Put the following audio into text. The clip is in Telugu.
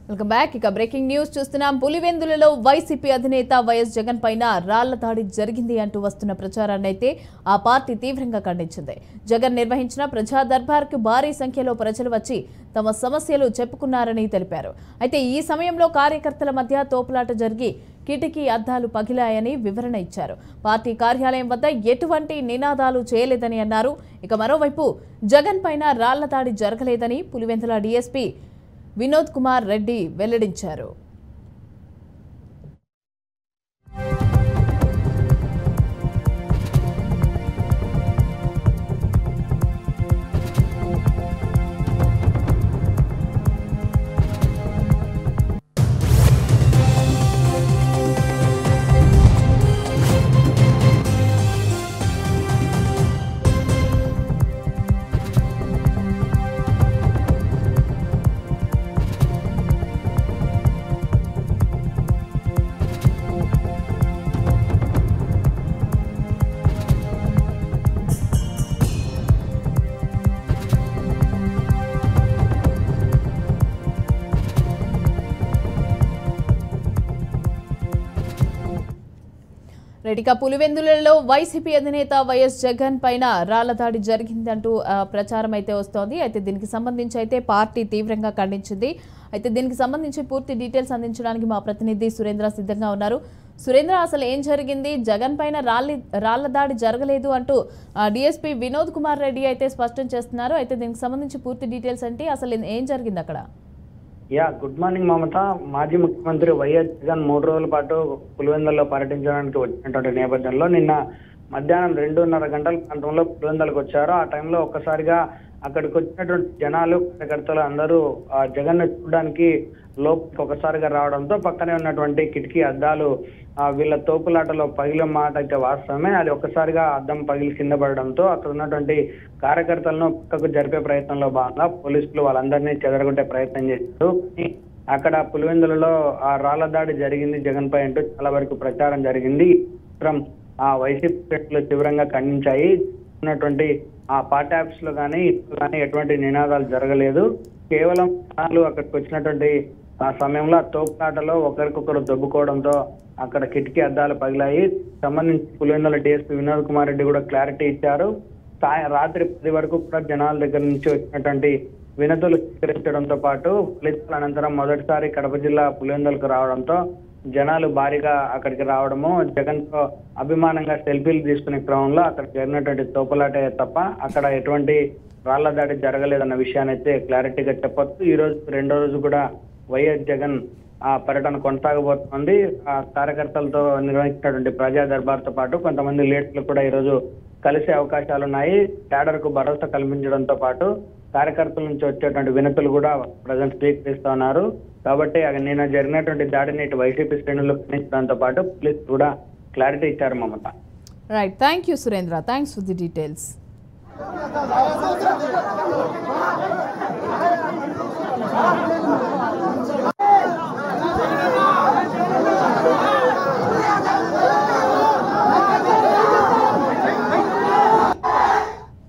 వెల్కమ్ బ్యాక్ ఇక బ్రేకింగ్ న్యూస్ చూస్తున్నాం పులివెందులలో వైసీపీ అధినేత వైఎస్ జగన్ పైన రాళ్ల దాడి జరిగింది అంటూ వస్తున్న ప్రచారాన్ని అయితే ఆ పార్టీ తీవ్రంగా ఖండించింది జగన్ నిర్వహించిన ప్రజా దర్బార్కు భారీ సంఖ్యలో ప్రజలు వచ్చి తమ సమస్యలు చెప్పుకున్నారని తెలిపారు అయితే ఈ సమయంలో కార్యకర్తల మధ్య తోపులాట జరిగి కిటికీ అద్దాలు పగిలాయని వివరణ ఇచ్చారు పార్టీ కార్యాలయం వద్ద ఎటువంటి నినాదాలు చేయలేదని అన్నారు ఇక మరోవైపు జగన్ పైన రాళ్ల దాడి జరగలేదని పులివెందుల డీఎస్పీ వినోద్ కుమార్ రెడ్డి వెల్లడించారు రెడ్డిక పులివెందులలో వైసీపీ అధినేత వైఎస్ జగన్ పైన రాళ్ల దాడి జరిగిందంటూ ఆ, ప్రచారం అయితే వస్తోంది అయితే దీనికి సంబంధించి అయితే పార్టీ తీవ్రంగా ఖండించింది అయితే దీనికి సంబంధించి పూర్తి డీటెయిల్స్ అందించడానికి మా ప్రతినిధి సురేంద్ర సిద్ధంగా ఉన్నారు సురేంద్ర అసలు ఏం జరిగింది జగన్ పైన రాళ్ళి రాళ్ల దాడి జరగలేదు అంటూ డిఎస్పీ వినోద్ కుమార్ రెడ్డి అయితే స్పష్టం చేస్తున్నారు అయితే దీనికి సంబంధించి పూర్తి డీటెయిల్స్ అంటే అసలు ఏం జరిగింది అక్కడ యా గుడ్ మార్నింగ్ మమత మాజీ ముఖ్యమంత్రి వైఎస్ జగన్ మూడు రోజుల పాటు పులివెందులలో పర్యటించడానికి వచ్చినటువంటి నేపథ్యంలో నిన్న మధ్యాహ్నం రెండున్నర గంటల ప్రాంతంలో పులివెందులకు వచ్చారు ఆ టైంలో ఒక్కసారిగా అక్కడికి వచ్చినటువంటి జనాలు కార్యకర్తలు అందరూ ఆ జగన్ చూడడానికి లోపలికి ఒకసారిగా రావడంతో పక్కనే ఉన్నటువంటి కిటికీ అద్దాలు ఆ వీళ్ళ తోపులాటలో పగిలిన మాట అయితే వాస్తవమే అది ఒక్కసారిగా అద్దం పగిలి కింద పడడంతో అక్కడ ఉన్నటువంటి కార్యకర్తలను పక్కకు జరిపే ప్రయత్నంలో భాగంగా పోలీసులు వాళ్ళందరినీ చెదరగొట్టే ప్రయత్నం చేశారు కానీ అక్కడ పులివెందులలో ఆ రాళ్ల దాడి జరిగింది జగన్ పై అంటూ చాలా వరకు ప్రచారం జరిగింది ఈ చిత్రం ఆ వైసీపీ శ్రేణులు తీవ్రంగా ఖండించాయి ఉన్నటువంటి ఆ పార్టీ ఆఫీస్ లో కానీ ఇంట్లో కానీ ఎటువంటి నినాదాలు జరగలేదు కేవలం జనాలు అక్కడికి వచ్చినటువంటి ఆ సమయంలో ఆ తోపులాటలో ఒకరికొకరు దొబ్బుకోవడంతో అక్కడ కిటికీ అద్దాలు పగిలాయి సంబంధించి పులివెందుల డిఎస్పీ వినోద్ కుమార్ రెడ్డి కూడా క్లారిటీ ఇచ్చారు సాయ- రాత్రి పది వరకు కూడా జనాల దగ్గర నుంచి వచ్చినటువంటి వినతులు స్వీకరించడంతో పాటు ఫలితాల అనంతరం మొదటిసారి కడప జిల్లా పులివెందులకు రావడంతో జనాలు భారీగా అక్కడికి రావడము జగన్ తో అభిమానంగా సెల్ఫీలు తీసుకునే క్రమంలో అక్కడ జరిగినటువంటి తోపులాటే తప్ప అక్కడ ఎటువంటి రాళ్ల దాడి జరగలేదన్న విషయాన్ని అయితే క్లారిటీగా చెప్పొచ్చు ఈ రోజు రెండో రోజు కూడా వైఎస్ జగన్ ఆ పర్యటన కొనసాగబోతోంది ఆ కార్యకర్తలతో నిర్వహించినటువంటి ప్రజా దర్బార్తో పాటు కొంతమంది లీడర్లు కూడా ఈ రోజు కలిసే అవకాశాలు ఉన్నాయి క్యాడర్ కు భరోసా కల్పించడంతో పాటు కార్యకర్తల నుంచి వచ్చేటువంటి వినతులు కూడా ప్రజెంట్ స్వీకరిస్తా ఉన్నారు కాబట్టి అక్కడ నిన్న జరిగినటువంటి దాడిని ఇటు వైసీపీ శ్రేణులు ఖండించడంతో పాటు పోలీసు కూడా క్లారిటీ ఇచ్చారు Mamata right thank you Surendra thanks for the details